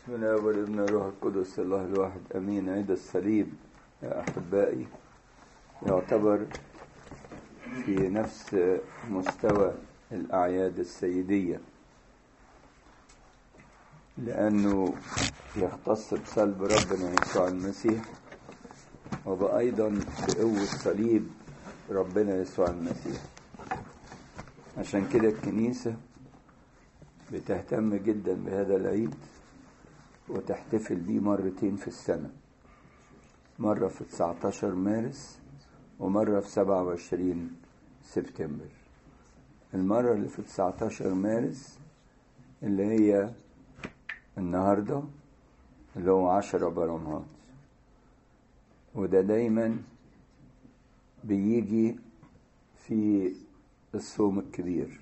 بسم الله والابن الروح القدس الله الواحد امين عيد الصليب يا احبائي يعتبر في نفس مستوى الاعياد السيديه لانه يختص بصلب ربنا يسوع المسيح وبأيضا بقوة صليب ربنا يسوع المسيح عشان كده الكنيسة بتهتم جدا بهذا العيد وتحتفل بيه مرتين في السنة مرة في 19 مارس ومرة في 27 سبتمبر المرة اللي في 19 مارس اللي هي النهاردة اللي هو عشرة برمهات وده دايما بيجي في الصوم الكبير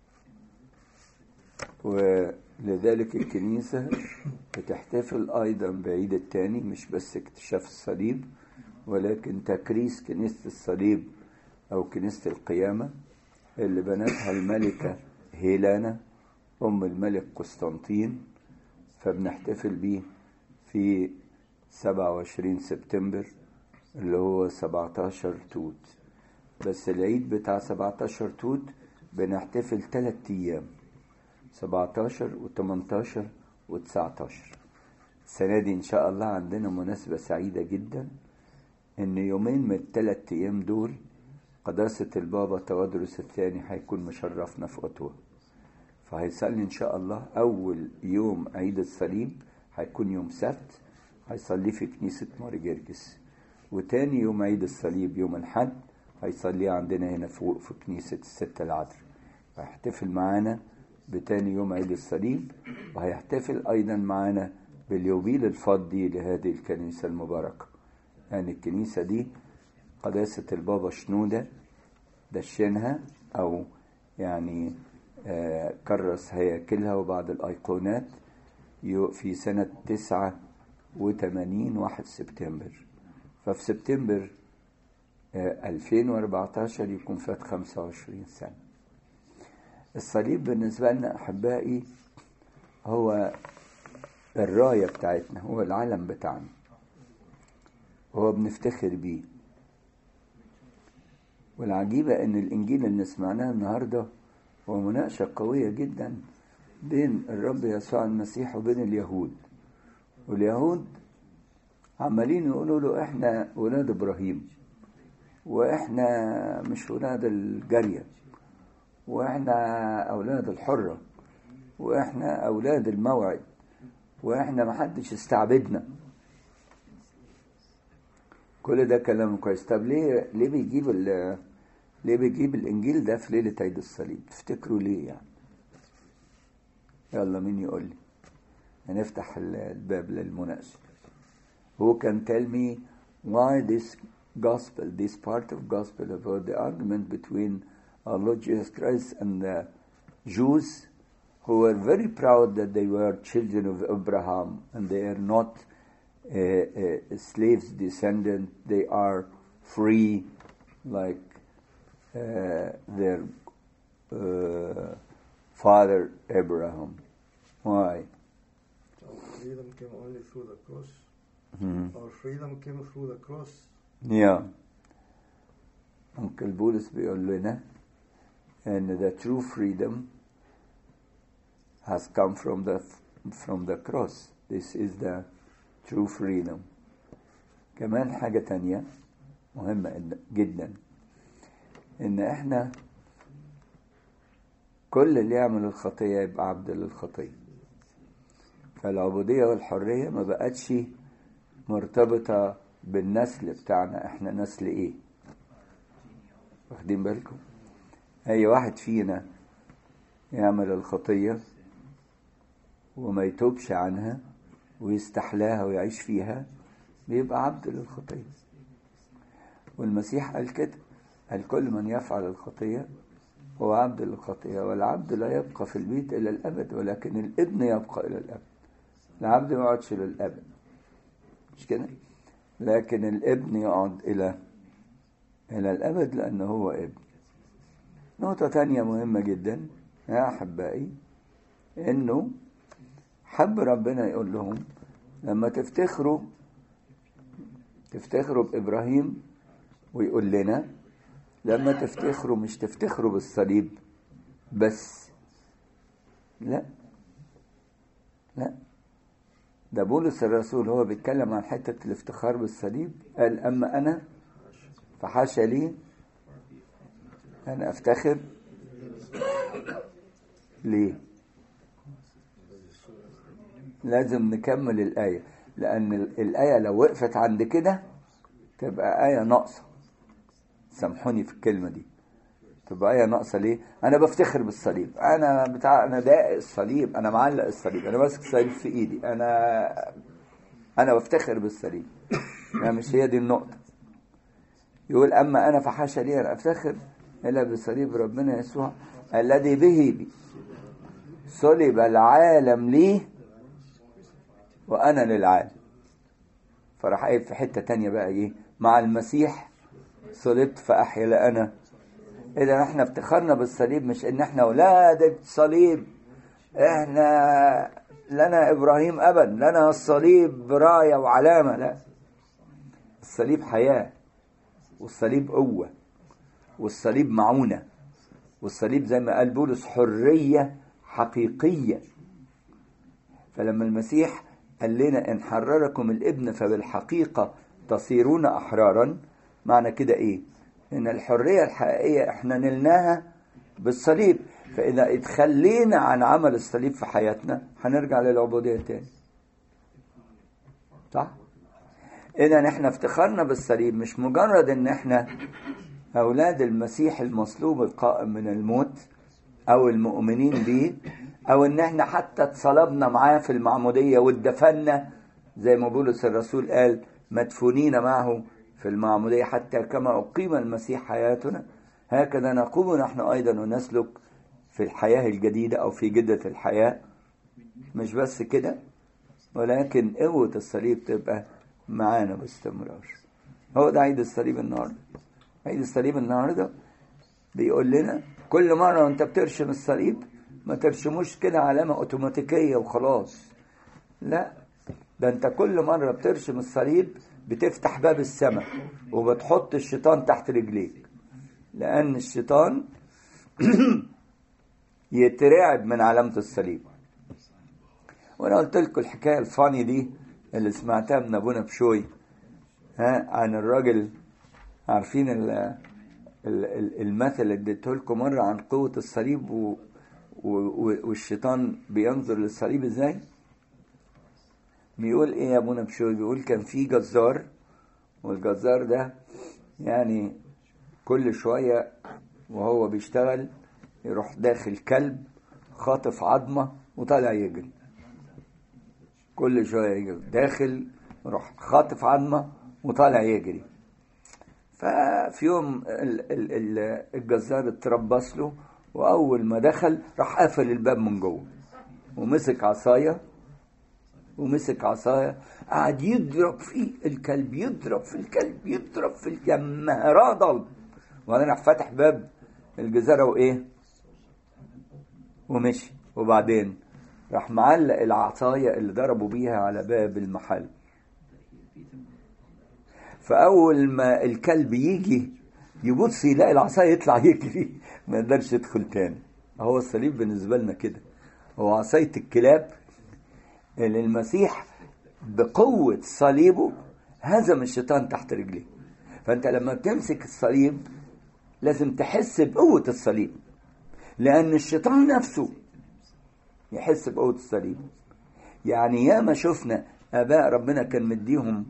ولذلك الكنيسة بتحتفل أيضا بعيد التاني مش بس اكتشاف الصليب ولكن تكريس كنيسة الصليب أو كنيسة القيامة اللي بنتها الملكة هيلانا أم الملك قسطنطين فبنحتفل بيه في 27 سبتمبر اللي هو 17 توت بس العيد بتاع 17 توت بنحتفل تلات أيام 17 و18 و19 السنة دي إن شاء الله عندنا مناسبة سعيدة جدا إن يومين من التلات أيام دول قداسة البابا توادرس الثاني هيكون مشرفنا في أوتوا فهيصلي إن شاء الله أول يوم عيد الصليب هيكون يوم سبت هيصلي في كنيسة ماري جرجس وتاني يوم عيد الصليب يوم الحد هيصلي عندنا هنا فوق في كنيسة الستة العذراء هيحتفل معانا بتاني يوم عيد الصليب وهيحتفل أيضا معانا باليوبيل الفضي لهذه الكنيسة المباركة يعني الكنيسة دي قداسة البابا شنودة دشنها أو يعني آه كرس هياكلها وبعض الأيقونات في سنة تسعة وتمانين واحد سبتمبر ففي سبتمبر آه 2014 يكون فات 25 سنة الصليب بالنسبة لنا أحبائي هو الراية بتاعتنا هو العلم بتاعنا هو بنفتخر بيه والعجيبة إن الإنجيل اللي سمعناه النهاردة هو مناقشة قوية جدا بين الرب يسوع المسيح وبين اليهود واليهود عمالين يقولوا له إحنا ولاد إبراهيم وإحنا مش ولاد الجارية واحنا اولاد الحرة واحنا اولاد الموعد واحنا محدش استعبدنا كل ده كلام كويس طب ليه ليه بيجيب ليه بيجيب الانجيل ده في ليله عيد الصليب تفتكروا ليه يعني يلا مين يقول لي هنفتح الباب للمناقشه who can tell me why this gospel this part of gospel about the argument between our Lord Jesus Christ and the Jews who were very proud that they were children of Abraham and they are not uh, uh, slaves descendant, they are free like uh, their father Abraham. Why? Our freedom came only through the cross. Mhm. Our freedom came through the cross. Yeah. Uncle بولس بيقول لنا and the true freedom has come from the from the cross this is the true freedom كمان حاجة تانية مهمة جدا ان احنا كل اللي يعمل الخطية يبقى عبد للخطية فالعبودية والحرية ما بقتش مرتبطة بالنسل بتاعنا احنا نسل ايه واخدين بالكم أي واحد فينا يعمل الخطية وما يتوبش عنها ويستحلاها ويعيش فيها بيبقى عبد للخطية والمسيح قال كده قال كل من يفعل الخطية هو عبد للخطية والعبد لا يبقى في البيت إلى الأبد ولكن الابن يبقى إلى الأبد العبد ما يقعدش للأبد مش كده لكن الابن يقعد إلى إلى الأبد لأنه هو ابن نقطة تانية مهمة جدا يا أحبائي إنه حب ربنا يقول لهم لما تفتخروا تفتخروا بإبراهيم ويقول لنا لما تفتخروا مش تفتخروا بالصليب بس لا لا ده بولس الرسول هو بيتكلم عن حتة الافتخار بالصليب قال أما أنا فحاشا لي أنا أفتخر ليه لازم نكمل الآية لأن الآية لو وقفت عند كده تبقى آية ناقصة سامحوني في الكلمة دي تبقى آية ناقصة ليه؟ أنا بفتخر بالصليب أنا بتاع أنا داق الصليب أنا معلق الصليب أنا ماسك الصليب في إيدي أنا أنا بفتخر بالصليب يعني مش هي دي النقطة يقول أما أنا فحاشا لي أن أفتخر إلا بصليب ربنا يسوع الذي به بي صلب العالم لي وأنا للعالم فراح قايل في حتة تانية بقى إيه مع المسيح صلبت فأحيا لا أنا إذا احنا افتخرنا بالصليب مش إن احنا ولادة صليب احنا لنا إبراهيم أبا لنا الصليب راية وعلامة لا الصليب حياة والصليب قوة والصليب معونة والصليب زي ما قال بولس حرية حقيقية فلما المسيح قال لنا إن حرركم الابن فبالحقيقة تصيرون أحرارا معنى كده إيه؟ إن الحرية الحقيقية إحنا نلناها بالصليب فإذا اتخلينا عن عمل الصليب في حياتنا هنرجع للعبودية تاني صح؟ إذا إحنا افتخرنا بالصليب مش مجرد إن إحنا أولاد المسيح المصلوب القائم من الموت أو المؤمنين به أو إن إحنا حتى اتصلبنا معاه في المعمودية واتدفنا زي ما بولس الرسول قال مدفونين معه في المعمودية حتى كما أقيم المسيح حياتنا هكذا نقوم نحن أيضا ونسلك في الحياة الجديدة أو في جدة الحياة مش بس كده ولكن قوة الصليب تبقى معانا باستمرار هو ده عيد الصليب النهارده عيد الصليب النهارده بيقول لنا كل مرة وانت بترشم الصليب ما ترشموش كده علامة اوتوماتيكية وخلاص لا ده انت كل مرة بترشم الصليب بتفتح باب السماء وبتحط الشيطان تحت رجليك لأن الشيطان يترعب من علامة الصليب وانا قلت لكم الحكاية الفاني دي اللي سمعتها من ابونا بشوي ها عن الراجل عارفين ال ال المثل اللي اديته لكم مرة عن قوة الصليب و والشيطان بينظر للصليب ازاي بيقول ايه يا ابونا بشوي بيقول كان في جزار والجزار ده يعني كل شوية وهو بيشتغل يروح داخل كلب خاطف عظمة وطالع يجري كل شوية يجري داخل يروح خاطف عظمة وطالع يجري ففي يوم الجزار اتربص له واول ما دخل راح قفل الباب من جوه ومسك عصايه ومسك عصايه قعد يضرب فيه الكلب يضرب في الكلب يضرب في الكلب رضل وبعدين راح فتح باب الجزاره وايه ومشي وبعدين راح معلق العصايه اللي ضربوا بيها على باب المحل فاول ما الكلب يجي يبص يلاقي العصايه يطلع يجري ما يقدرش يدخل تاني هو الصليب بالنسبه لنا كده هو عصايه الكلاب اللي المسيح بقوه صليبه هزم الشيطان تحت رجليه فانت لما بتمسك الصليب لازم تحس بقوه الصليب لان الشيطان نفسه يحس بقوه الصليب يعني ياما شفنا اباء ربنا كان مديهم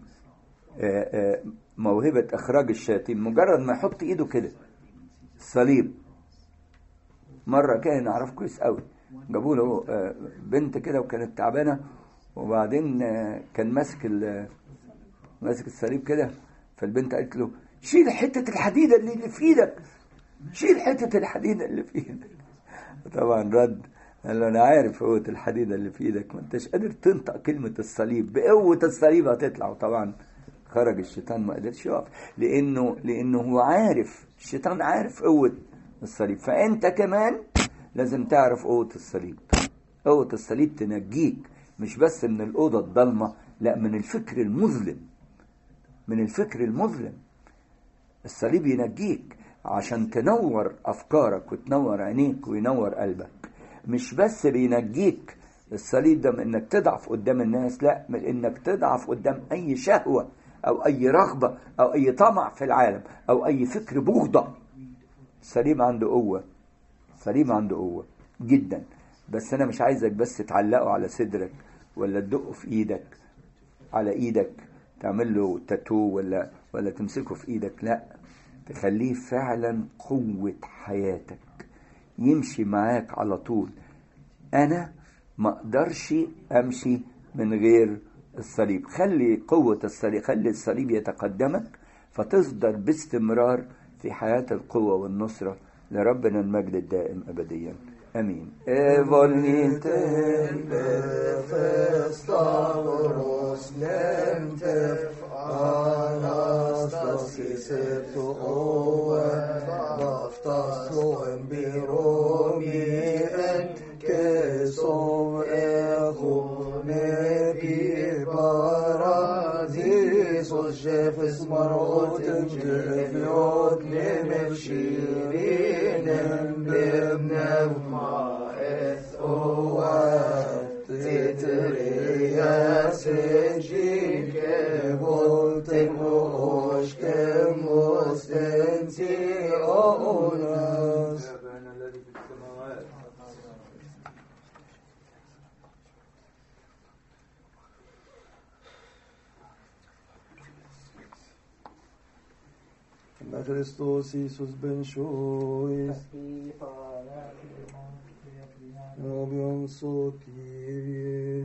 موهبة إخراج الشياطين مجرد ما يحط إيده كده الصليب مرة كان نعرف كويس قوي جابوا له بنت كده وكانت تعبانة وبعدين كان ماسك ماسك الصليب كده فالبنت قالت له شيل حتة الحديدة اللي في إيدك شيل حتة الحديدة اللي في إيدك طبعا رد قال له أنا عارف قوة الحديدة اللي في إيدك ما أنتش قادر تنطق كلمة الصليب بقوة الصليب هتطلع وطبعا خرج الشيطان ما قدرش يقف لانه لانه هو عارف الشيطان عارف قوه الصليب فانت كمان لازم تعرف قوه الصليب قوه الصليب تنجيك مش بس من الأوضة الضلمة لا من الفكر المظلم من الفكر المظلم الصليب ينجيك عشان تنور أفكارك وتنور عينيك وينور قلبك مش بس بينجيك الصليب ده من انك تضعف قدام الناس لا من انك تضعف قدام اي شهوة او اي رغبة او اي طمع في العالم او اي فكر بغضة الصليب عنده قوة الصليب عنده قوة جدا بس انا مش عايزك بس تعلقه على صدرك ولا تدقه في ايدك على ايدك تعمل له تاتو ولا ولا تمسكه في ايدك لا تخليه فعلا قوة حياتك يمشي معاك على طول انا ما اقدرش امشي من غير الصليب خلي قوة الصليب خلي الصليب يتقدمك فتصدر باستمرار في حياة القوة والنصرة لربنا المجد الدائم أبديا أمين Volniten befestavros lentef anastasis et oet baftas loem biromi et kesov echone bi paradisos jefes marotem jefiot nemef shirinem bebnem ma'es oat titria sejin kevoltem oshkem ostenti onas أبانا الذي في السماوات Με Χριστός Ιησούς ben Shois, Nobion so Kyrie,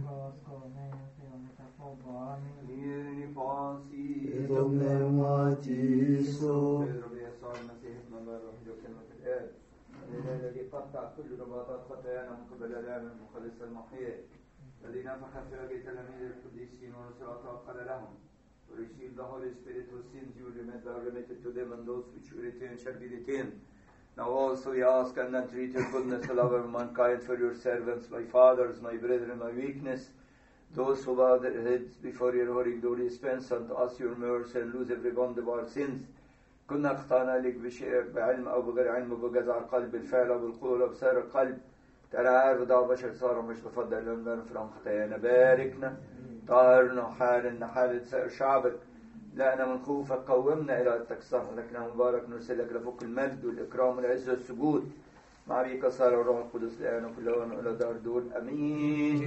Ieri pasi et pneumatiso, رب يسوع المسيح ابن الله الروح وكلمة الآب الإله الذي قطع كل رباطات خطايانا من قبل الآب المخلص المحيي الذي نفخ في وجه تلاميذ القديسين ورسل وقال لهم receive the Holy Spirit whose sins you remit are remitted to them and those which you retain shall be retained. Now also we ask and entreat your goodness, O lover of mankind, for your servants, my fathers, my brethren, my weakness, those who bow their heads before your holy glory, dispense unto us your mercy and lose every bond of our sins. كنا اخطأنا لك بشيء بعلم أو بغير علم وبجزع القلب بالفعل أو بالقول أو بسائر القلب ترى عارف ده بشر صار مش بفضل لنا نغفر عن خطايانا باركنا طهرنا حالنا حالة سائر شعبك لأنا من خوفك قومنا إلى التكسر لكن مبارك نرسلك لفوق المجد والإكرام والعز والسجود مع بيك صار الروح القدس الآن وكل أوان إلى دار دور أمين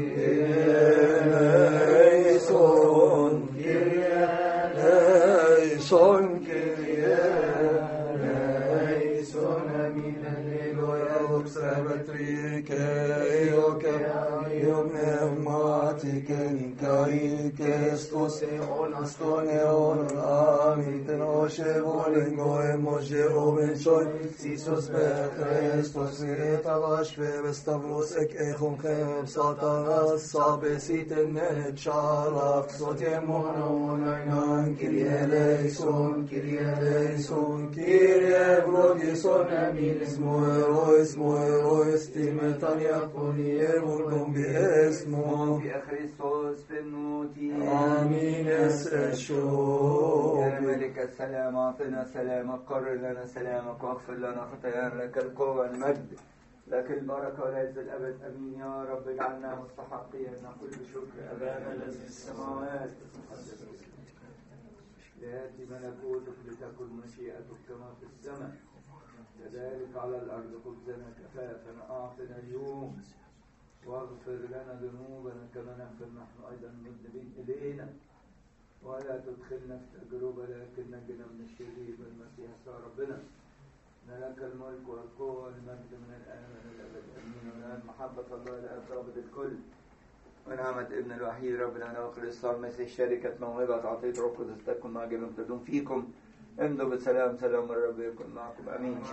eleison, Kyrie, eleison, Kyrie, eleison, amin, alleluia, observatrice, ioke, io pneumatike, incaike, estos, aston, eon, amin, tenoshe, volingo, emoshe, obenshon, sisos, bechrestos, iretash, vestavros, ek, echon, chem, satanas, sabesit, net, shalach, sotemon, oinan, Kyrie eleison, Kyrie eleison, Kyrie vlogison, amin, ismo, erois, mo, erois, timetan, yakoni, evulgum, biesmo, يا كريستوس في النوت amin, es يا esho, ملك السلام أعطنا سلامك قرر لنا سلامك واغفر لنا خطايانا لك القوة والمجد لك البركة والعز الأبد أمين يا رب اجعلنا مستحقين نقول بشكر أبانا الذي في السماوات ليأتي ملكوتك لتكن مشيئتك كما في السماء كذلك على الأرض خبزنا كفافا أعطنا اليوم واغفر لنا ذنوبنا كما نغفر نحن أيضا المذنبين إلينا ولا تدخلنا في تجربة لكن نجنا من الشرير بالمسيح صار ربنا إن لك الملك والقوة والمجد من الآن ومن الأبد أمين والآن محبة الله الآب رابط الكل ونعمة ابن الوحيد ربنا نوخر الإسلام المسيح شركة موهبة عطية روح قدس تكن مع جميع تدوم فيكم امضوا بالسلام سلام الرب يكن معكم أمين